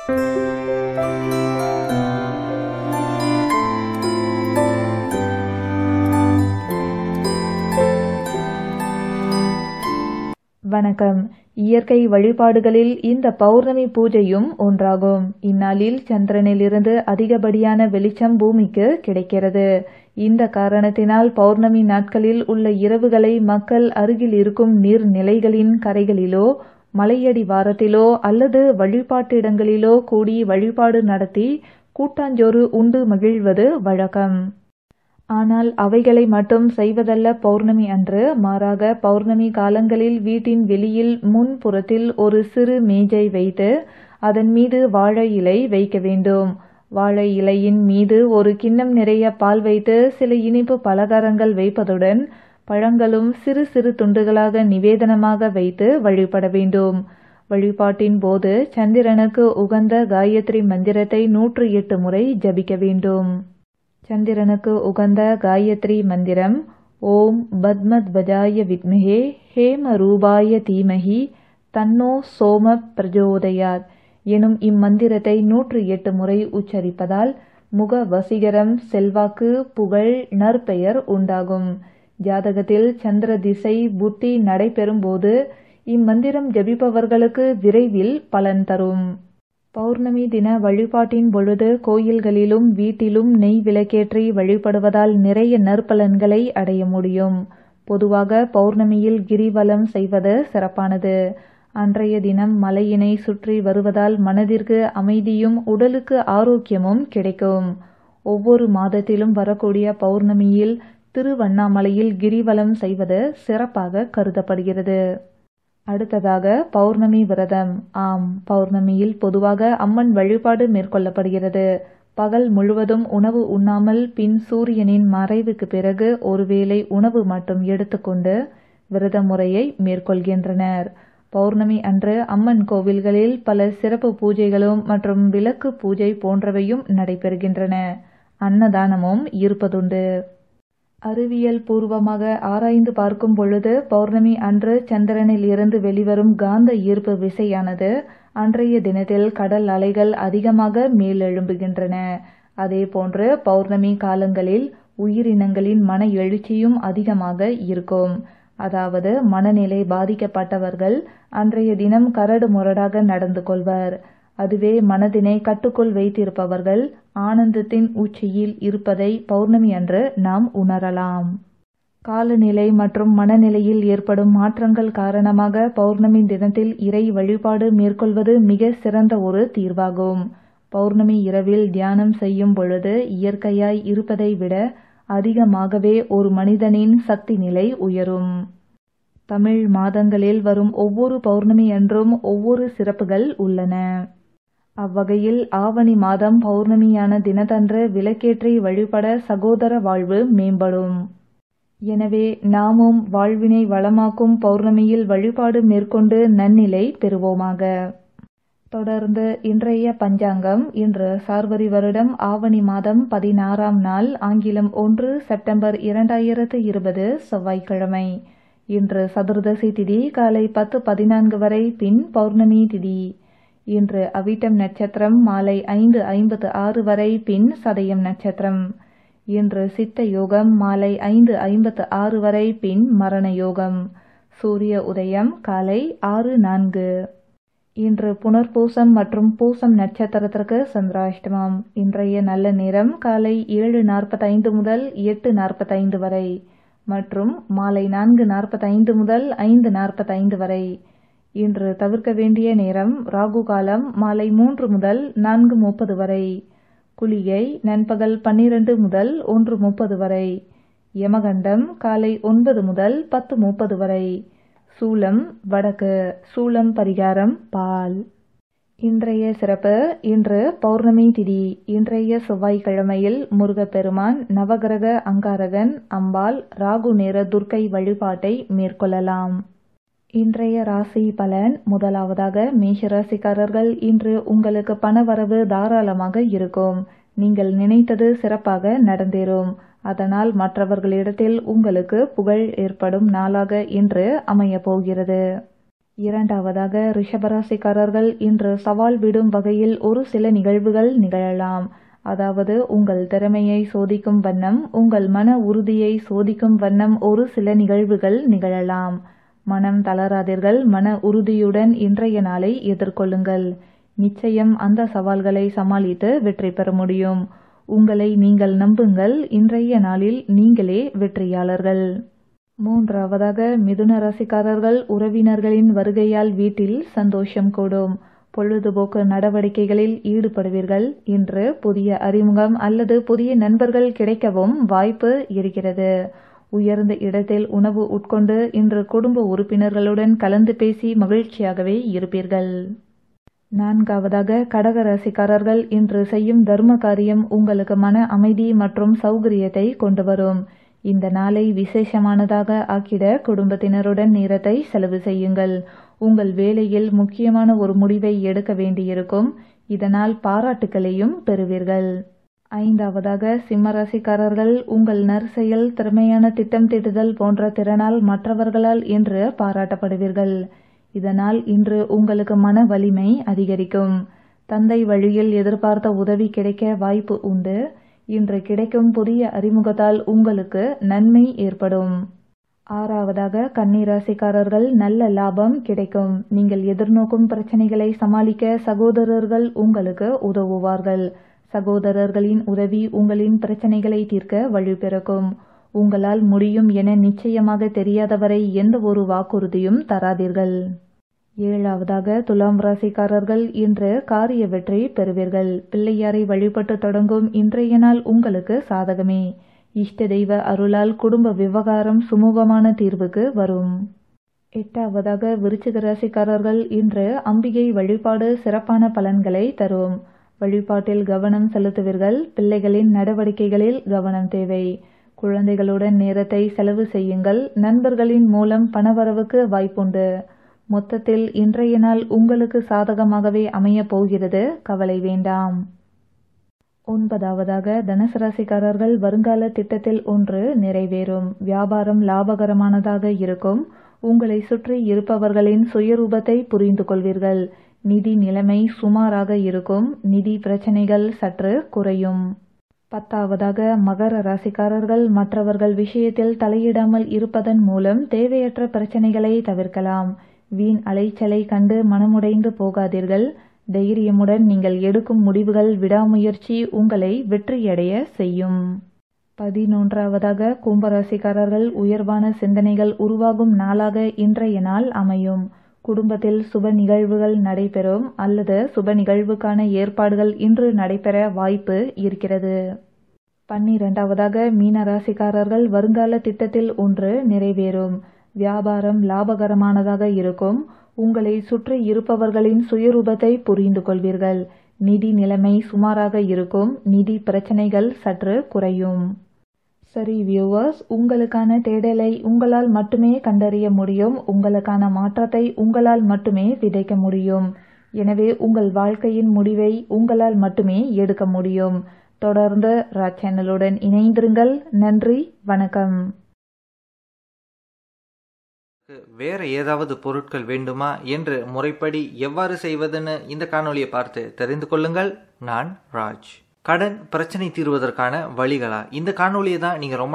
வணக்கம் இயற்கை வழிபாடுகளில் இந்த பௌர்ணமி பூஜையும் ஒன்றாகும் இந்நாளில் சந்திரனிலிருந்து அதிகப்படியான வெளிச்சம் பூமிக்கு கிடைக்கிறது இந்த காரணத்தினால் பௌர்ணமி நாட்களில் உள்ள இரவுகளை மக்கள் அருகில் இருக்கும் நீர்நிலைகளின் கரைகளிலோ மலையடி வாரத்திலோ அல்லது வழிபாட்டிடங்களிலோ கூடி வழிபாடு நடத்தி கூட்டாஞ்சோறு உண்டு மகிழ்வது வழக்கம் ஆனால் அவைகளை மட்டும் செய்வதல்ல பௌர்ணமி அன்று மாறாக பௌர்ணமி காலங்களில் வீட்டின் வெளியில் முன்புறத்தில் ஒரு சிறு மேஜை வைத்து அதன் மீது வாழை இலை வைக்க வேண்டும் வாழை இலையின் மீது ஒரு கிண்ணம் நிறைய பால் வைத்து சில இனிப்பு பலகாரங்கள் வைப்பதுடன் பழங்களும் சிறு சிறு துண்டுகளாக நிவேதனமாக வைத்து வழிபட வேண்டும் வழிபாட்டின் போது சந்திரனுக்கு உகந்த காயத்ரி மந்திரத்தை நூற்று எட்டு முறை ஜபிக்க வேண்டும் சந்திரனுக்கு உகந்த காயத்ரி மந்திரம் ஓம் பத்மத்வஜாய வித்மஹே ஹேம ரூபாய தீமஹி தன்னோ சோம பிரஜோதயாத் எனும் இம்மந்திரத்தை நூற்று எட்டு முறை உச்சரிப்பதால் முக வசீகரம் செல்வாக்கு புகழ் நற்பெயர் உண்டாகும் ஜாதகத்தில் சந்திர திசை புத்தி நடைபெறும்போது இம்மந்திரம் ஜபிப்பவர்களுக்கு விரைவில் பலன் தரும் பௌர்ணமி தின வழிபாட்டின் பொழுது கோயில்களிலும் வீட்டிலும் நெய் விளக்கேற்றி வழிபடுவதால் நிறைய நற்பலன்களை அடைய முடியும் பொதுவாக பௌர்ணமியில் கிரிவலம் செய்வது சிறப்பானது அன்றைய தினம் மலையினை சுற்றி வருவதால் மனதிற்கு அமைதியும் உடலுக்கு ஆரோக்கியமும் கிடைக்கும் ஒவ்வொரு மாதத்திலும் வரக்கூடிய பௌர்ணமியில் திருவண்ணாமலையில் கிரிவலம் செய்வது சிறப்பாக கருதப்படுகிறது அடுத்ததாக பௌர்ணமி விரதம் ஆம் பௌர்ணமியில் பொதுவாக அம்மன் வழிபாடு மேற்கொள்ளப்படுகிறது பகல் முழுவதும் உணவு உண்ணாமல் பின் சூரியனின் மறைவுக்கு பிறகு ஒருவேளை உணவு மட்டும் எடுத்துக்கொண்டு விரத முறையை மேற்கொள்கின்றனர் பௌர்ணமி அன்று அம்மன் கோவில்களில் பல சிறப்பு பூஜைகளும் மற்றும் விளக்கு பூஜை போன்றவையும் நடைபெறுகின்றன அன்னதானமும் இருப்பதுண்டு அறிவியல் பூர்வமாக ஆராய்ந்து பார்க்கும் பொழுது பௌர்ணமி அன்று சந்திரனில் இருந்து வெளிவரும் காந்த ஈர்ப்பு விசையானது அன்றைய தினத்தில் கடல் அலைகள் அதிகமாக மேலெழும்புகின்றன அதே போன்று பௌர்ணமி காலங்களில் உயிரினங்களின் மன எழுச்சியும் அதிகமாக இருக்கும் அதாவது மனநிலை பாதிக்கப்பட்டவர்கள் அன்றைய தினம் கரடு முரடாக நடந்து கொள்வர் அதுவே மனதினை கட்டுக்குள் வைத்திருப்பவர்கள் ஆனந்தத்தின் உச்சியில் இருப்பதை பௌர்ணமி அன்று நாம் உணரலாம் காலநிலை மற்றும் மனநிலையில் ஏற்படும் மாற்றங்கள் காரணமாக பௌர்ணமி தினத்தில் இறை வழிபாடு மேற்கொள்வது மிக சிறந்த ஒரு தீர்வாகும் பௌர்ணமி இரவில் தியானம் செய்யும் பொழுது இயற்கையாய் இருப்பதை விட அதிகமாகவே ஒரு மனிதனின் சக்தி நிலை உயரும் தமிழ் மாதங்களில் வரும் ஒவ்வொரு பௌர்ணமி அன்றும் ஒவ்வொரு சிறப்புகள் உள்ளன அவ்வகையில் ஆவணி மாதம் பௌர்ணமியான தினத்தன்று விளக்கேற்றி வழிபட சகோதர வாழ்வு மேம்படும் எனவே நாமும் வாழ்வினை வளமாக்கும் பௌர்ணமியில் வழிபாடு மேற்கொண்டு நன்னிலை பெறுவோமாக தொடர்ந்து இன்றைய பஞ்சாங்கம் இன்று சார்வரி வருடம் ஆவணி மாதம் பதினாறாம் நாள் ஆங்கிலம் ஒன்று செப்டம்பர் இரண்டாயிரத்து இருபது செவ்வாய்க்கிழமை இன்று சதுர்தசி திதி காலை பத்து பதினான்கு வரை பின் பௌர்ணமி திதி இன்று அவிட்டம் நட்சத்திரம் மாலை ஐந்து ஐம்பத்து ஆறு வரை பின் சதயம் நட்சத்திரம் இன்று சித்த யோகம் மாலை ஐந்து ஐம்பத்து ஆறு வரை பின் மரண யோகம் சூரிய உதயம் காலை ஆறு நான்கு இன்று புனர்பூசம் மற்றும் பூசம் நட்சத்திரத்திற்கு சந்திராஷ்டமம் இன்றைய நல்ல நேரம் காலை ஏழு நாற்பத்தைந்து முதல் எட்டு நாற்பத்தைந்து வரை மற்றும் மாலை நான்கு நாற்பத்தைந்து முதல் ஐந்து நாற்பத்தைந்து வரை இன்று தவிர்க்க வேண்டிய நேரம் ராகு காலம் மாலை மூன்று முதல் நான்கு முப்பது வரை குளிகை நண்பகல் பன்னிரண்டு முதல் ஒன்று முப்பது வரை யமகண்டம் காலை ஒன்பது முதல் பத்து முப்பது வரை சூலம் வடக்கு சூலம் பரிகாரம் பால் இன்றைய சிறப்பு இன்று பௌர்ணமி திதி இன்றைய செவ்வாய்க்கிழமையில் முருகப்பெருமான் நவகிரக அங்காரகன் அம்பாள் ராகு நேர துர்க்கை வழிபாட்டை மேற்கொள்ளலாம் இன்றைய ராசி பலன் முதலாவதாக மேஷராசிக்காரர்கள் இன்று உங்களுக்கு பணவரவு தாராளமாக இருக்கும் நீங்கள் நினைத்தது சிறப்பாக நடந்தேறும் அதனால் மற்றவர்களிடத்தில் உங்களுக்கு புகழ் ஏற்படும் நாளாக இன்று அமைய போகிறது இரண்டாவதாக ரிஷபராசிக்காரர்கள் இன்று சவால் விடும் வகையில் ஒரு சில நிகழ்வுகள் நிகழலாம் அதாவது உங்கள் திறமையை சோதிக்கும் வண்ணம் உங்கள் மன உறுதியை சோதிக்கும் வண்ணம் ஒரு சில நிகழ்வுகள் நிகழலாம் மனம் தளராதீர்கள் மன உறுதியுடன் இன்றைய நாளை எதிர்கொள்ளுங்கள் நிச்சயம் அந்த சவால்களை சமாளித்து வெற்றி பெற முடியும் உங்களை நீங்கள் நம்புங்கள் இன்றைய நாளில் நீங்களே வெற்றியாளர்கள் மூன்றாவதாக மிதுன ராசிக்காரர்கள் உறவினர்களின் வருகையால் வீட்டில் சந்தோஷம் கூடும் பொழுதுபோக்கு நடவடிக்கைகளில் ஈடுபடுவீர்கள் இன்று புதிய அறிமுகம் அல்லது புதிய நண்பர்கள் கிடைக்கவும் வாய்ப்பு இருக்கிறது உயர்ந்த இடத்தில் உணவு உட்கொண்டு இன்று குடும்ப உறுப்பினர்களுடன் கலந்து பேசி மகிழ்ச்சியாகவே இருப்பீர்கள் நான்காவதாக கடக ராசிக்காரர்கள் இன்று செய்யும் தர்ம காரியம் உங்களுக்கு மன அமைதி மற்றும் சௌகரியத்தை கொண்டு வரும் இந்த நாளை விசேஷமானதாக ஆக்கிட குடும்பத்தினருடன் நேரத்தை செலவு செய்யுங்கள் உங்கள் வேலையில் முக்கியமான ஒரு முடிவை எடுக்க வேண்டியிருக்கும் இதனால் பாராட்டுகளையும் பெறுவீர்கள் ஐந்தாவதாக சிம்மராசிக்காரர்கள் உங்கள் நற்செயல் திறமையான திட்டம் தீட்டுதல் போன்ற திறனால் மற்றவர்களால் இன்று பாராட்டப்படுவீர்கள் இதனால் இன்று உங்களுக்கு மன வலிமை அதிகரிக்கும் தந்தை வழியில் எதிர்பார்த்த உதவி கிடைக்க வாய்ப்பு உண்டு இன்று கிடைக்கும் புதிய அறிமுகத்தால் உங்களுக்கு நன்மை ஏற்படும் ஆறாவதாக கன்னிராசிக்காரர்கள் நல்ல லாபம் கிடைக்கும் நீங்கள் எதிர்நோக்கும் பிரச்சனைகளை சமாளிக்க சகோதரர்கள் உங்களுக்கு உதவுவார்கள் சகோதரர்களின் உதவி உங்களின் பிரச்சனைகளை தீர்க்க வழிபிறக்கும் உங்களால் முடியும் என நிச்சயமாக தெரியாதவரை எந்த ஒரு வாக்குறுதியும் தராதீர்கள் ஏழாவதாக துலாம் ராசிக்காரர்கள் இன்று காரிய வெற்றி பெறுவீர்கள் பிள்ளையாரை வழிபட்டு தொடங்கும் இன்றைய நாள் உங்களுக்கு சாதகமே இஷ்ட தெய்வ அருளால் குடும்ப விவகாரம் சுமூகமான தீர்வுக்கு வரும் எட்டாவதாக விருச்சிக ராசிக்காரர்கள் இன்று அம்பிகை வழிபாடு சிறப்பான பலன்களை தரும் வழிபாட்டில் கவனம் செலுத்துவீர்கள் பிள்ளைகளின் நடவடிக்கைகளில் கவனம் தேவை குழந்தைகளுடன் நேரத்தை செலவு செய்யுங்கள் நண்பர்களின் மூலம் பணவரவுக்கு வாய்ப்புண்டு மொத்தத்தில் இன்றைய நாள் உங்களுக்கு சாதகமாகவே அமையப் போகிறது கவலை வேண்டாம் ஒன்பதாவதாக தனுசு ராசிக்காரர்கள் வருங்கால திட்டத்தில் ஒன்று நிறைவேறும் வியாபாரம் லாபகரமானதாக இருக்கும் உங்களை சுற்றி இருப்பவர்களின் சுயரூபத்தை புரிந்து கொள்வீர்கள் நிதி நிலைமை சுமாராக இருக்கும் நிதி பிரச்சனைகள் சற்று குறையும் பத்தாவதாக மகர ராசிக்காரர்கள் மற்றவர்கள் விஷயத்தில் தலையிடாமல் இருப்பதன் மூலம் தேவையற்ற பிரச்சனைகளை தவிர்க்கலாம் வீண் அலைச்சலை கண்டு மனமுடைந்து போகாதீர்கள் தைரியமுடன் நீங்கள் எடுக்கும் முடிவுகள் விடாமுயற்சி உங்களை வெற்றியடைய செய்யும் பதினொன்றாவதாக கும்பராசிக்காரர்கள் உயர்வான சிந்தனைகள் உருவாகும் நாளாக இன்றைய நாள் அமையும் குடும்பத்தில் சுப நிகழ்வுகள் நடைபெறும் அல்லது சுப நிகழ்வுக்கான ஏற்பாடுகள் இன்று நடைபெற வாய்ப்பு இருக்கிறது பன்னிரண்டாவதாக மீன ராசிக்காரர்கள் வருங்கால திட்டத்தில் ஒன்று நிறைவேறும் வியாபாரம் லாபகரமானதாக இருக்கும் உங்களை சுற்றி இருப்பவர்களின் சுயரூபத்தை புரிந்து கொள்வீர்கள் நிதி நிலைமை சுமாராக இருக்கும் நிதி பிரச்சனைகள் சற்று குறையும் சரி வியூவர்ஸ் உங்களுக்கான தேடலை உங்களால் மட்டுமே கண்டறிய முடியும் உங்களுக்கான மாற்றத்தை உங்களால் மட்டுமே விதைக்க முடியும் எனவே உங்கள் வாழ்க்கையின் முடிவை உங்களால் மட்டுமே எடுக்க முடியும் தொடர்ந்து ராஜ் சேனலுடன் இணைந்திருங்கள் நன்றி வணக்கம் வேற ஏதாவது பொருட்கள் வேண்டுமா என்று முறைப்படி எவ்வாறு செய்வதுன்னு இந்த காணொளியை பார்த்து தெரிந்து கொள்ளுங்கள் நான் ராஜ் கடன் பிரச்சனை தீர்வதற்கான வழிகளா இந்த காணொளியை தான் நீங்க ரொம்ப